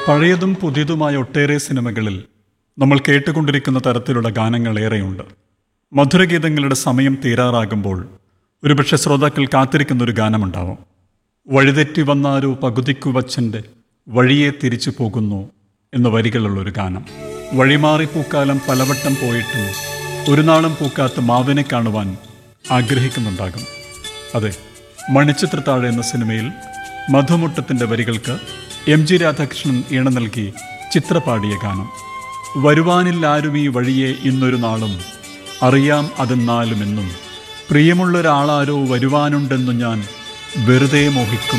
പഴയതും പുതിയതുമായ ഒട്ടേറെ സിനിമകളിൽ നമ്മൾ കേട്ടുകൊണ്ടിരിക്കുന്ന തരത്തിലുള്ള ഗാനങ്ങൾ ഏറെയുണ്ട് മധുരഗീതങ്ങളുടെ സമയം തീരാറാകുമ്പോൾ ഒരുപക്ഷെ ശ്രോതാക്കൾ കാത്തിരിക്കുന്ന ഒരു ഗാനമുണ്ടാവും വഴിതെറ്റി വന്നാരോ പകുതിക്കു വച്ചൻ്റെ വഴിയെ തിരിച്ചു പോകുന്നു എന്ന വരികളുള്ള ഒരു ഗാനം വഴിമാറി പൂക്കാലം പലവട്ടം പോയിട്ടും ഒരു നാളും പൂക്കാത്ത മാവിനെ കാണുവാൻ ആഗ്രഹിക്കുന്നുണ്ടാകും അതെ മണിച്ചിത്രത്താഴ് എന്ന സിനിമയിൽ മധുമുട്ടത്തിൻ്റെ വരികൾക്ക് എം ജി രാധാകൃഷ്ണൻ ഈണ നൽകി ചിത്രപാടിയ ഗാനം വരുവാനില്ലാരും ഈ വഴിയെ ഇന്നൊരു നാളും അറിയാം അതെന്നാലുമെന്നും പ്രിയമുള്ളൊരാളാരോ വരുവാനുണ്ടെന്നു ഞാൻ വെറുതെ മോഹിക്കും